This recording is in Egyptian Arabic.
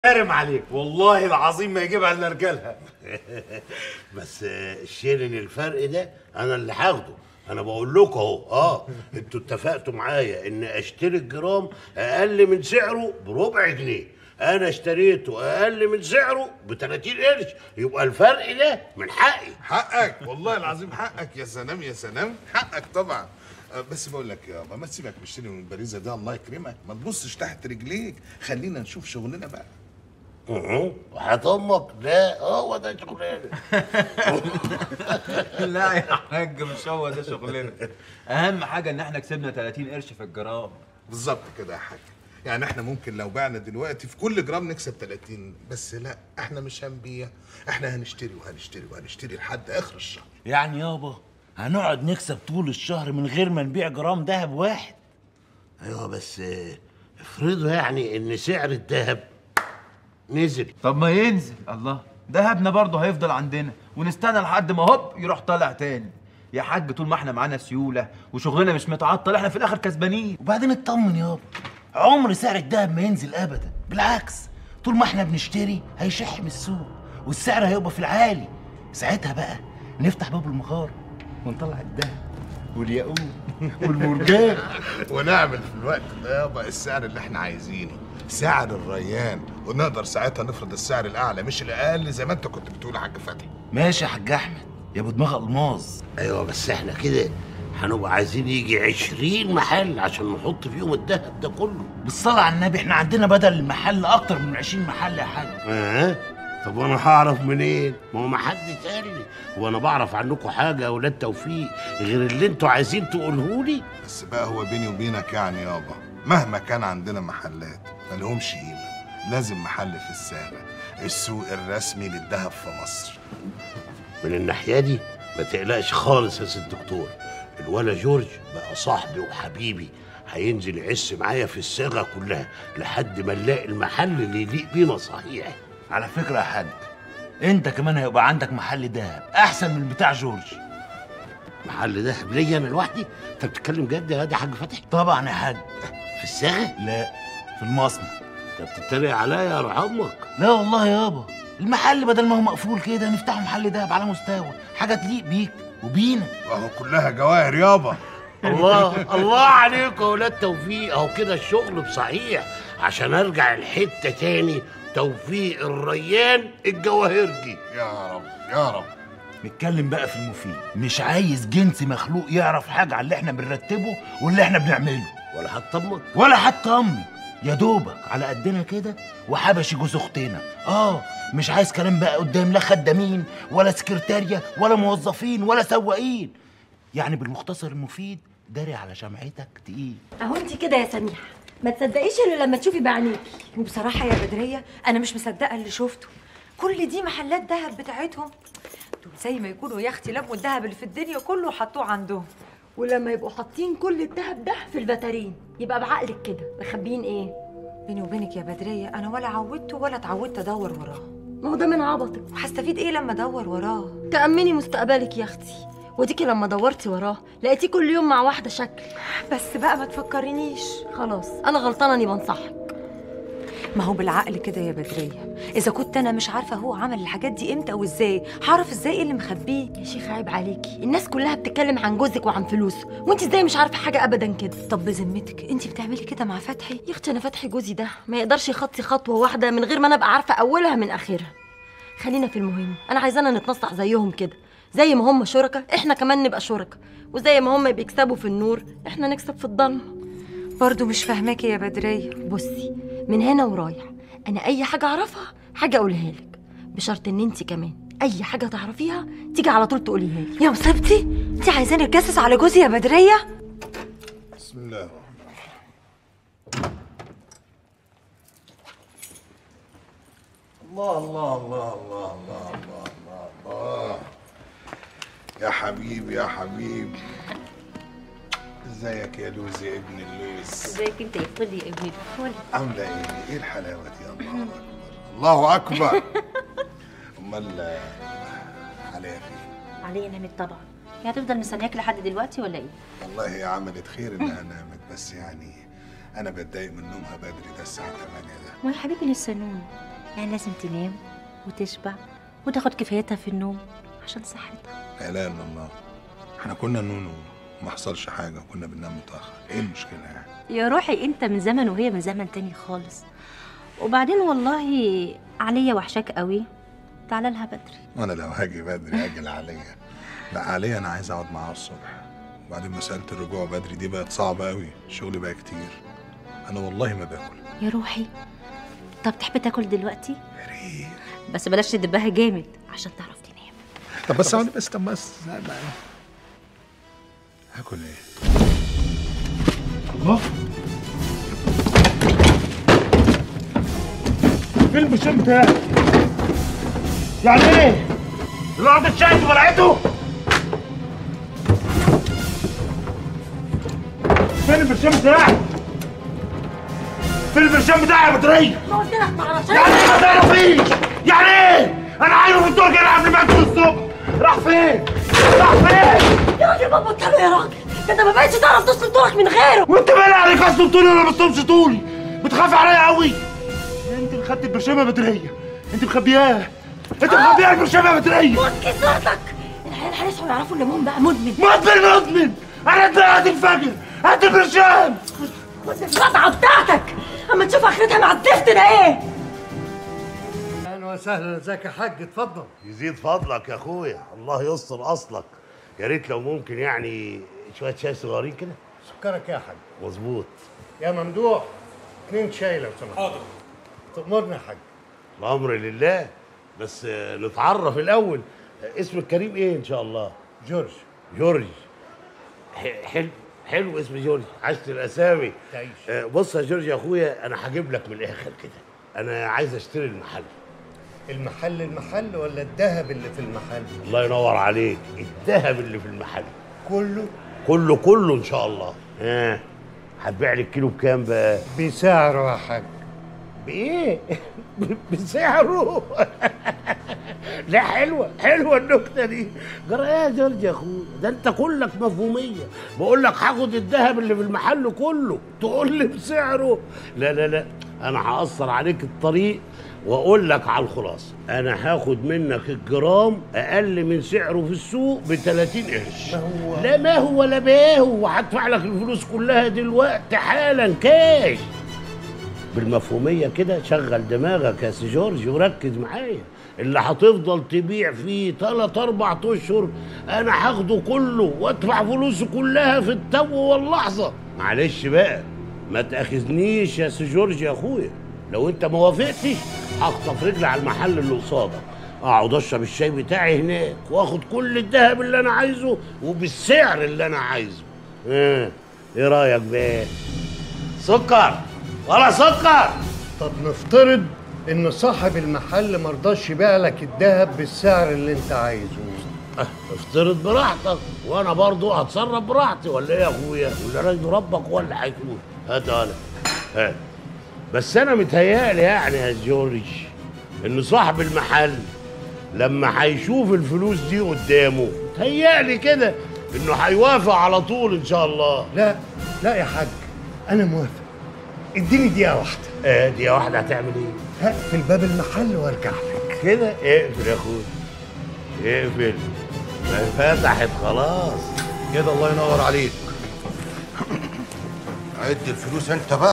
ارم عليك والله العظيم ما يجيبها الا رجالها بس آه، شيلن الفرق ده انا اللي هاخده انا بقول لكم اهو اه انتوا اتفقتوا معايا ان اشتري الجرام اقل من سعره بربع جنيه انا اشتريته اقل من سعره ب 30 قرش يبقى الفرق ده من حقي حقك والله العظيم حقك يا سلام يا سلام حقك طبعا أه، بس بقول لك يابا ما تسيبك مشتري من البريزه ده الله يكرمك ما تبصش تحت رجليك خلينا نشوف شغلنا بقى أهو، وحياة امك ده هو ده شغلانه لا يا حاج مش هو ده شغلنا اهم حاجه ان احنا كسبنا 30 قرش في الجرام بالظبط كده يا حاج يعني احنا ممكن لو بعنا دلوقتي في كل جرام نكسب 30 بس لا احنا مش هنبيع احنا هنشتري وهنشتري وهنشتري لحد اخر الشهر يعني يابا هنقعد نكسب طول الشهر من غير ما نبيع جرام دهب واحد ايوه بس آه، افرضوا يعني ان سعر الذهب نزل طب ما ينزل الله دهبنا برضه هيفضل عندنا ونستنى لحد ما هوب يروح طالع تاني يا حاج طول ما احنا معانا سيوله وشغلنا مش متعطل احنا في الاخر كسبانين وبعدين اطمن يابا عمر سعر الدهب ما ينزل ابدا بالعكس طول ما احنا بنشتري هيشح من السوق والسعر هيبقى في العالي ساعتها بقى نفتح باب المغاره ونطلع الدهب والياقوت والمرجان ونعمل في الوقت ده يابا السعر اللي احنا عايزينه سعر الريان ونقدر ساعتها نفرض السعر الاعلى مش الاقل زي ما انت كنت بتقول يا حاج فتحي ماشي يا حاج احمد يا ابو دماغ الماظ ايوه بس احنا كده هنبقى عايزين يجي عشرين محل عشان نحط فيهم الذهب ده كله بالصلاة على النبي احنا عندنا بدل المحل اكتر من 20 محل يا حاج اه طب وانا هعرف منين ما هو ما حدش قال لي وانا بعرف عنكم حاجه يا اولاد توفيق غير اللي انتوا عايزين تقوله لي بس بقى هو بيني وبينك يعني يابا مهما كان عندنا محلات ملهمش قيمة لازم محل في السابع السوق الرسمي للذهب في مصر من الناحيه دي ما تقلقش خالص يا سيد الدكتور الولا جورج بقى صاحبي وحبيبي هينزل يعس معايا في الصاغه كلها لحد ما نلاقي المحل اللي يليق بينا صحيح على فكرة يا حاج انت كمان هيبقى عندك محل دهب احسن من بتاع جورج محل دهب ليا انا لوحدي انت بتتكلم جد يا ده حاج فتحي طبعا يا حاج في الصاغه لا في المصنع انت بتتريق عليا يا رحمك لا والله يابا المحل بدل ما هو مقفول كده نفتحه محل دهب على مستوى حاجة تليق بيك وبينا وهو كلها جواهر يابا الله الله عليكم يا ولاد توفيق اهو كده الشغل بصحيح عشان ارجع الحته تاني توفيق الريان الجواهرجي يا رب يا رب نتكلم بقى في المفيد مش عايز جنس مخلوق يعرف حاجة على اللي احنا بنرتبه واللي احنا بنعمله ولا هتطمك ولا حتى امي يا دوبك على قدنا كده وحبشي جوز اختنا اه مش عايز كلام بقى قدام لا خدامين ولا سكرتارية ولا موظفين ولا سواقين يعني بالمختصر المفيد داري على شمعتك تقيل اهو انت كده يا سميحه ما تصدقيش الا لما تشوفي بعينيكي وبصراحة يا بدرية أنا مش مصدقة اللي شفته كل دي محلات دهب بتاعتهم دول زي ما يكونوا يا أختي لموا الدهب اللي في الدنيا كله وحطوه عندهم ولما يبقوا حاطين كل الذهب ده في البتارين يبقى بعقلك كده مخبيين ايه بيني وبينك يا بدرية أنا ولا عودته ولا اتعودت أدور وراه ما هو ده من عبطك وهستفيد إيه لما أدور وراه تأمني مستقبلك يا اختي وديكي لما دورتي وراه لقيتيه كل يوم مع واحده شكل بس بقى ما تفكرنيش خلاص انا غلطانه اني بنصحك ما هو بالعقل كده يا بدرية إذا كنت أنا مش عارفة هو عمل الحاجات دي إمتى وإزاي هعرف إزاي إيه اللي مخبيه يا شيخ عيب عليكي الناس كلها بتتكلم عن جوزك وعن فلوسه وانت ازاي مش عارفه حاجه ابدا كده طب بذمتك أنت بتعملي كده مع فتحي يا اختي انا فتحي جوزي ده ما يقدرش يخطي خطوه واحده من غير ما انا ابقى عارفه اولها من اخرها خلينا في المهم انا عايزانا نتنصح زيهم كده زي ما هم شركاء احنا كمان نبقى شركاء وزي ما هم بيكسبوا في النور احنا نكسب في الضلمه برضو مش فاهماكي يا بدرية بصي من هنا ورايح انا اي حاجه اعرفها حاجه اقولها لك بشرط ان انت كمان اي حاجه تعرفيها تيجي على طول تقوليها لي يا مصيبتي أنت عايزاني أتجسس على جوزي يا بدرية بسم الله الرحمن الله الله الله الله الله الله الله الله يا حبيبي يا حبيب ازيك يا لوز يا ابن اللوز ازيك انت يا فل يا ابن الفل عامله ايه ايه الحلاوه دي الله اكبر الله اكبر امال آه، عليا فين عليا نامت طبعا هي هتفضل مستنياك لحد دلوقتي ولا ايه والله هي عملت خير انها نامت بس يعني انا بتضايق من نومها بدري ده الساعه 8 ده ما يا حبيبي لسه نوم يعني لازم تنام وتشبع وتاخد كفايتها في النوم عشان صحتها لا اله الا الله احنا كنا نونو وما حصلش حاجه وكنا بننام متاخر ايه المشكله يعني يا روحي انت من زمن وهي من زمن تاني خالص وبعدين والله عليا وحشاك قوي تعالى لها بدري وانا لو هاجي بدري اجل عليا لا عليا انا عايز اقعد معاها الصبح وبعدين مساله الرجوع بدري دي بقت صعبه قوي الشغل بقى كتير انا والله ما باكل يا روحي طب تحب تاكل دلوقتي بس بلاش تدبها جامد عشان تعرف تنام طب بس اقعد بس طب بس هاكل ايه فين البرشام بتاعي؟ يعني ايه؟ الارض اتشقت وبلعته؟ فين البرشام بتاعي؟ فين البرشام بتاعي يا بدرية؟ ما قلت لك ما اعرفش يعني ايه ما تعرفيش؟ يعني ايه؟ انا عايزه في الدور كده قبل ما ادخل الصبح راح فين؟ راح فين؟ يا راجل ما بطلوا يا راجل ده انت ما بقتش تعرف تصل دورك من غيره وانت مالي عليك اصلا طولي ولا بصومش طولي؟ بتخافي عليا قوي انت اللي خدت البرشام يا بدرية انت مخبياه انت مخبياه البرشام يا بدرية موت كسرتك العيال هيصحوا يعرفوا ان مون بقى مدمن مدمن مدمن انا دلوقتي هتنفجر هات البرشام خد القطعه بتاعتك اما تشوف اخرتها مع الزفت ده ايه اهلا وسهلا ازيك يا حاج اتفضل يزيد فضلك يا اخويا الله يستر اصلك يا ريت لو ممكن يعني شويه شاي صغيرين كده سكرك يا حاج مظبوط يا ممدوح اتنين شاي لو سمحت حاضر تأمرني يا حاج الامر لله بس آه، نتعرف الاول آه، اسم الكريم ايه ان شاء الله جورج جورج ح- حلو حلو اسم جورج عشت الاسامي تعيش. آه، بص يا جورج يا اخويا انا هجيب لك من الاخر كده انا عايز اشتري المحل المحل المحل ولا الذهب اللي في المحل الله ينور عليك الذهب اللي في المحل كله كله كله ان شاء الله ها هتبيع لي الكيلو بكام بقى بسعره يا حاج بايه بسعره لا حلوه حلوه النكته دي جرى ايه يا جورج يا اخويا ده انت كلك مفهوميه بقول لك هاخد الذهب اللي في المحل كله تقول لي بسعره لا لا لا انا هاثر عليك الطريق واقول لك على الخلاصه انا هاخد منك الجرام اقل من سعره في السوق ب 30 قرش ما هو لا ما هو لا ما هو وهدفع لك الفلوس كلها دلوقتي حالا كاش بالمفهوميه كده شغل دماغك يا سي جورج وركز معايا اللي هتفضل تبيع فيه تلات اربع اشهر انا هاخده كله وادفع فلوسه كلها في التو واللحظه معلش بقى ما تاخذنيش يا سي جورج يا اخويا لو انت ما وافقتش هخطف رجلي على المحل اللي قصادك اقعد اشرب الشاي بتاعي هناك واخد كل الذهب اللي انا عايزه وبالسعر اللي انا عايزه اه ايه رايك بقى سكر ولا سكر طب نفترض ان صاحب المحل مرضاش يبيع لك الذهب بالسعر اللي انت عايزه اه، افترض براحتك وانا برضو هتصرف براحتي ولا ايه يا اخويا ولا راجل ربك هو اللي هيكون هات هلا هات بس انا متهيألي يعني يا جورج ان صاحب المحل لما هيشوف الفلوس دي قدامه متهيألي كده انه هيوافق على طول ان شاء الله لا لا يا حاج انا موافق اديني دقيقه واحده اه دي واحده هتعمل ايه هقفل باب المحل وارجع لك كده اقفل يا اخويا اقفل ما فتحت خلاص كده الله ينور عليك عد الفلوس انت بقى